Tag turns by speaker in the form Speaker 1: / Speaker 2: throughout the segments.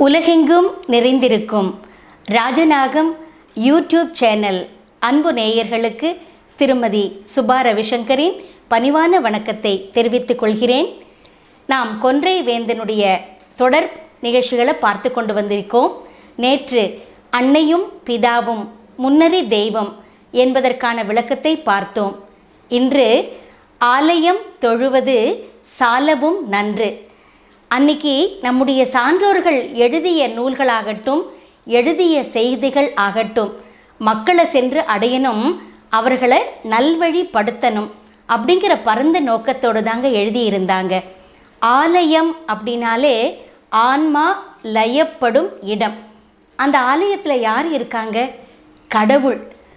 Speaker 1: உலகெங்கும் நிறைந்திருக்கும் ராஜநாகம் YouTube channel அன்பு நேயர்களுக்கு திருமதி சுபா ரவிசங்கரின் பணிவான வணக்கத்தை தெரிவித்துக் கொள்கிறேன் நாம் கொன்றை வேந்தனுடைய தொடர் நிகழ்ச்சிகளை பார்த்து கொண்டு வந்திருக்கோம் நேற்று அன்னையும் பிதாவும் முன்னறி தெய்வம் என்பதற்கான விளக்கத்தை பார்த்தோம் இன்று ஆலயம் தொழுவது சாலவும் நன்று அன்னைக்கு நம்முடைய சான்றோர்கள் எழுதிய நூல்களாகட்டும் எழுதிய செய்திகள் ஆகட்டும் மக்களை சென்று அடையணும் அவர்களை நல்வழிப்படுத்தணும் அப்படிங்கிற பரந்த நோக்கத்தோடு தாங்க எழுதியிருந்தாங்க ஆலயம் அப்படின்னாலே ஆன்மா லயப்படும் இடம் அந்த ஆலயத்தில் யார் இருக்காங்க கடவுள்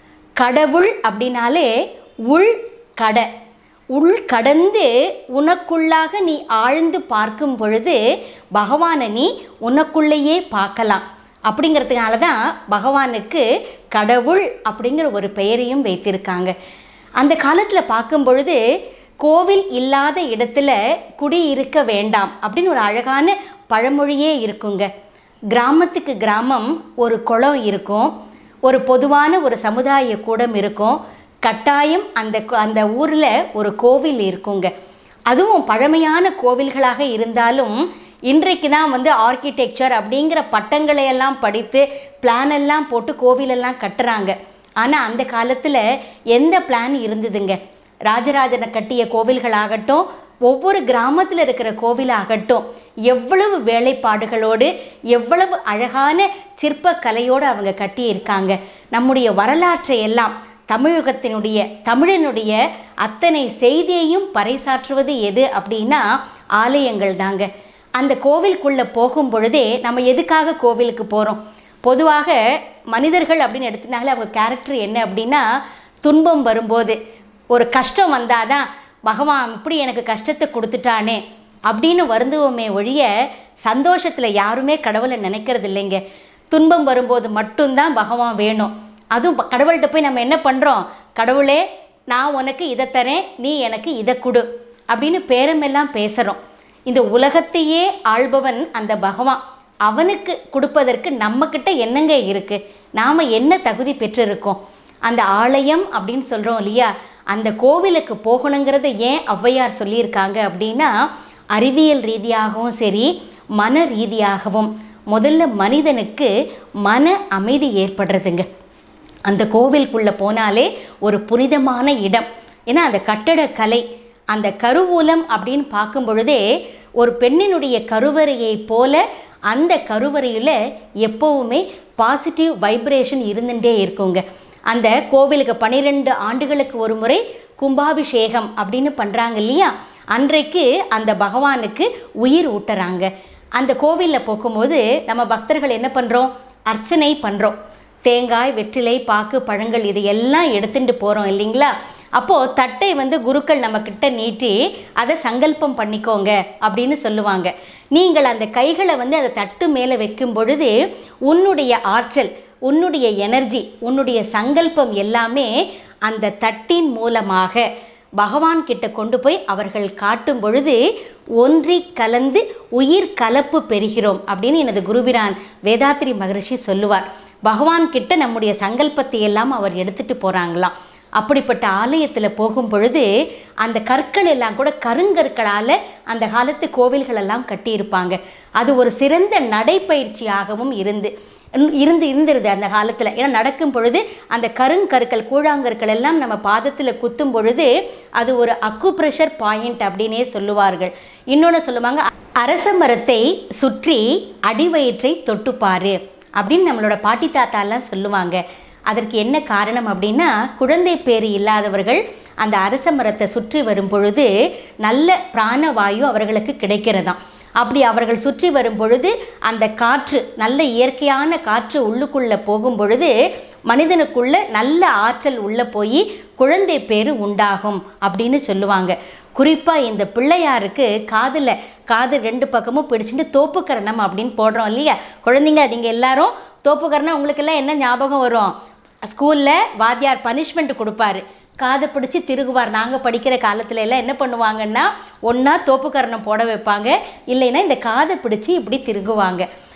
Speaker 1: கடவுள் அப்படின்னாலே உள் கட உள் கடந்து உனக்குள்ளாக நீ ஆழ்ந்து பார்க்கும் பொழுது பகவானை நீ உனக்குள்ளேயே பார்க்கலாம் அப்படிங்கிறதுனால தான் பகவானுக்கு கடவுள் அப்படிங்கிற ஒரு பெயரையும் வைத்திருக்காங்க அந்த காலத்தில் பார்க்கும் பொழுது கோவில் இல்லாத இடத்துல குடியிருக்க வேண்டாம் அப்படின்னு ஒரு அழகான பழமொழியே இருக்குங்க கிராமத்துக்கு கிராமம் ஒரு குளம் இருக்கும் ஒரு பொதுவான ஒரு சமுதாய கூடம் இருக்கும் கட்டாயம் அந்த கோ- அந்த ஊரில் ஒரு கோவில் இருக்குங்க அதுவும் பழமையான கோவில்களாக இருந்தாலும் இன்றைக்கு தான் வந்து ஆர்கிடெக்சர் அப்படிங்கிற பட்டங்களை எல்லாம் படித்து பிளான் எல்லாம் போட்டு கோவிலெல்லாம் கட்டுறாங்க ஆனால் அந்த காலத்தில் எந்த பிளான் இருந்ததுங்க ராஜராஜனை கட்டிய கோவில்களாகட்டும் ஒவ்வொரு கிராமத்தில் இருக்கிற கோவிலாகட்டும் எவ்வளவு வேலைப்பாடுகளோடு எவ்வளவு அழகான சிற்பக்கலையோடு அவங்க கட்டியிருக்காங்க நம்முடைய வரலாற்றை எல்லாம் தமிழகத்தினுடைய தமிழனுடைய அத்தனை செய்தியையும் பறைசாற்றுவது எது அப்படின்னா ஆலயங்கள் தாங்க அந்த கோவிலுக்குள்ளே போகும் பொழுதே நம்ம எதுக்காக கோவிலுக்கு போகிறோம் பொதுவாக மனிதர்கள் அப்படின்னு எடுத்துனாங்களே அவங்க கேரக்டர் என்ன அப்படின்னா துன்பம் வரும்போது ஒரு கஷ்டம் வந்தாதான் பகவான் இப்படி எனக்கு கஷ்டத்தை கொடுத்துட்டானே அப்படின்னு வருந்துவோமே ஒழிய சந்தோஷத்தில் யாருமே கடவுளை நினைக்கிறது இல்லைங்க துன்பம் வரும்போது மட்டும்தான் பகவான் வேணும் அதுவும் ப- கடவுள்கிட்ட போய் நம்ம என்ன பண்ணுறோம் கடவுளே நான் உனக்கு இதை தரேன் நீ எனக்கு இதை கொடு அப்படின்னு பேரமெல்லாம் பேசுகிறோம் இந்த உலகத்தையே ஆள்பவன் அந்த பகவான் அவனுக்கு கொடுப்பதற்கு நம்மக்கிட்ட என்னங்க இருக்குது நாம் என்ன தகுதி பெற்றிருக்கோம் அந்த ஆலயம் அப்படின்னு சொல்கிறோம் இல்லையா அந்த கோவிலுக்கு போகணுங்கிறத ஏன் ஔவையார் சொல்லியிருக்காங்க அப்படின்னா அறிவியல் ரீதியாகவும் சரி மன ரீதியாகவும் முதல்ல மனிதனுக்கு மன அமைதி ஏற்படுறதுங்க அந்த கோவிலுக்குள்ளே போனாலே ஒரு புனிதமான இடம் ஏன்னா அந்த கட்டடக்கலை அந்த கருவூலம் அப்படின்னு பார்க்கும் பொழுதே ஒரு பெண்ணினுடைய கருவறையை போல அந்த கருவறையில் எப்போவுமே பாசிட்டிவ் வைப்ரேஷன் இருந்துகிட்டே இருக்குங்க அந்த கோவிலுக்கு பன்னிரெண்டு ஆண்டுகளுக்கு ஒரு முறை கும்பாபிஷேகம் அப்படின்னு பண்ணுறாங்க இல்லையா அன்றைக்கு அந்த பகவானுக்கு உயிர் ஊட்டுறாங்க அந்த கோவிலில் போகும்போது நம்ம பக்தர்கள் என்ன பண்ணுறோம் அர்ச்சனை பண்ணுறோம் தேங்காய் வெற்றிலை பாக்கு பழங்கள் இது எல்லாம் எடுத்துட்டு போகிறோம் இல்லைங்களா அப்போது தட்டை வந்து குருக்கள் நம்மக்கிட்ட நீட்டி அதை சங்கல்பம் பண்ணிக்கோங்க அப்படின்னு சொல்லுவாங்க நீங்கள் அந்த கைகளை வந்து அந்த தட்டு மேலே வைக்கும் பொழுது உன்னுடைய ஆற்றல் உன்னுடைய எனர்ஜி உன்னுடைய சங்கல்பம் எல்லாமே அந்த தட்டின் மூலமாக பகவான் கிட்ட கொண்டு போய் அவர்கள் காட்டும் பொழுது ஒன்றி கலந்து உயிர் கலப்பு பெறுகிறோம் அப்படின்னு எனது குருபிரான் வேதாத்ரி மகரிஷி சொல்லுவார் பகவான் கிட்ட நம்முடைய சங்கல்பத்தை எல்லாம் அவர் எடுத்துட்டு போறாங்களாம் அப்படிப்பட்ட ஆலயத்தில் போகும் பொழுது அந்த கற்கள் எல்லாம் கூட கருங்கற்களால் அந்த காலத்து கோவில்கள் எல்லாம் கட்டியிருப்பாங்க அது ஒரு சிறந்த நடைப்பயிற்சியாகவும் இருந்து இருந்து இருந்துருது அந்த காலத்தில் ஏன்னா நடக்கும் பொழுது அந்த கருங்கற்கள் கூழாங்கற்கள் எல்லாம் நம்ம பாதத்தில் குத்தும் பொழுது அது ஒரு அக்குப்ரெஷர் பாயிண்ட் அப்படின்னே சொல்லுவார்கள் இன்னொன்று சொல்லுவாங்க அரச மரத்தை சுற்றி அடிவயிற்றை தொட்டுப்பாரு அப்படின்னு நம்மளோட பாட்டி தாத்தாலாம் சொல்லுவாங்க அதற்கு என்ன காரணம் அப்படின்னா குழந்தை பேறு இல்லாதவர்கள் அந்த அரச மரத்தை சுற்றி வரும் பொழுது நல்ல பிராணவாயு அவர்களுக்கு கிடைக்கிறதாம் அப்படி அவர்கள் சுற்றி வரும் பொழுது அந்த காற்று நல்ல இயற்கையான காற்று உள்ளுக்குள்ளே போகும் பொழுது மனிதனுக்குள்ள நல்ல ஆற்றல் உள்ளே போய் குழந்தை பேறு உண்டாகும் அப்படின்னு சொல்லுவாங்க குறிப்பாக இந்த பிள்ளையாருக்கு காதில் காது ரெண்டு பக்கமும் பிடிச்சிட்டு தோப்புக்கரணம் அப்படின்னு போடுறோம் இல்லையா குழந்தைங்க நீங்கள் எல்லாரும் தோப்புக்கரணம் உங்களுக்கெல்லாம் என்ன ஞாபகம் வரும் ஸ்கூலில் வாத்தியார் பனிஷ்மெண்ட் கொடுப்பாரு காதை பிடிச்சி திருகுவார் நாங்கள் படிக்கிற காலத்துல எல்லாம் என்ன பண்ணுவாங்கன்னா ஒன்றா தோப்புக்கரணம் போட வைப்பாங்க இல்லைன்னா இந்த காதை பிடிச்சி இப்படி திருகுவாங்க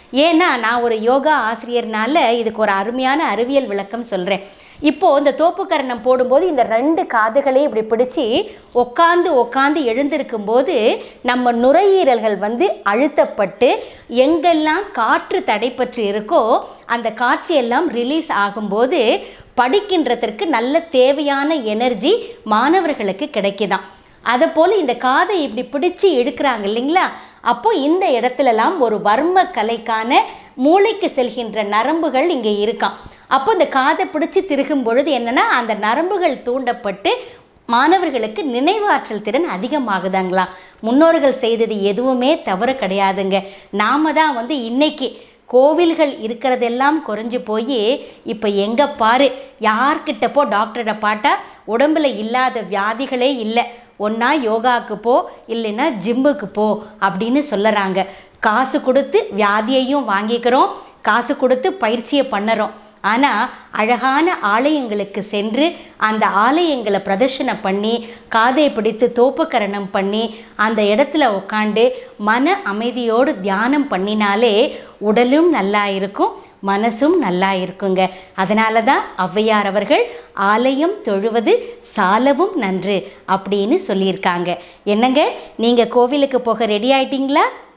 Speaker 1: ஏன்னா நான் ஒரு யோகா ஆசிரியர்னால இதுக்கு ஒரு அருமையான அறிவியல் விளக்கம் சொல்கிறேன் இப்போது இந்த தோப்புக்கரணம் போடும்போது இந்த ரெண்டு காதுகளையும் இப்படி பிடிச்சி உட்காந்து உட்காந்து எழுந்திருக்கும் போது நம்ம நுரையீரல்கள் வந்து அழுத்தப்பட்டு எங்கெல்லாம் காற்று தடைப்பட்டு இருக்கோ அந்த காற்று எல்லாம் ரிலீஸ் ஆகும்போது படிக்கின்றதற்கு நல்ல தேவையான எனர்ஜி மாணவர்களுக்கு கிடைக்குதாம் அதை போல் இந்த காதை இப்படி பிடிச்சி எடுக்கிறாங்க இல்லைங்களா அப்போ இந்த இடத்துலலாம் ஒரு வர்ம கலைக்கான மூளைக்கு செல்கின்ற நரம்புகள் இங்கே இருக்காம் அப்போ இந்த காதை பிடிச்சி திருகும் பொழுது என்னன்னா அந்த நரம்புகள் தூண்டப்பட்டு மாணவர்களுக்கு நினைவாற்றல் திறன் அதிகமாகுதாங்களாம் முன்னோர்கள் செய்தது எதுவுமே தவறு கிடையாதுங்க நாம தான் வந்து இன்னைக்கு கோவில்கள் இருக்கிறதெல்லாம் குறைஞ்சு போய் இப்போ எங்கே பாரு யார்கிட்ட போ டாக்டர்கிட்ட பாட்டா உடம்புல இல்லாத வியாதிகளே இல்லை ஒன்றா யோகாவுக்கு போ இல்லைன்னா ஜிம்முக்கு போ அப்படின்னு சொல்லறாங்க காசு கொடுத்து வியாதியையும் வாங்கிக்கிறோம் காசு கொடுத்து பயிற்சியை பண்ணுறோம் ஆனால் அழகான ஆலயங்களுக்கு சென்று அந்த ஆலயங்களை பிரதர்ஷனம் பண்ணி காதை பிடித்து தோப்புக்கரணம் பண்ணி அந்த இடத்துல உட்காந்து மன அமைதியோடு தியானம் பண்ணினாலே உடலும் நல்லா இருக்கும் மனசும் நல்லா இருக்குங்க அதனால தான் ஔவையார் அவர்கள் ஆலயம் தொழுவது சாலவும் நன்று அப்படின்னு சொல்லியிருக்காங்க என்னங்க நீங்கள் கோவிலுக்கு போக ரெடி ஆயிட்டீங்களா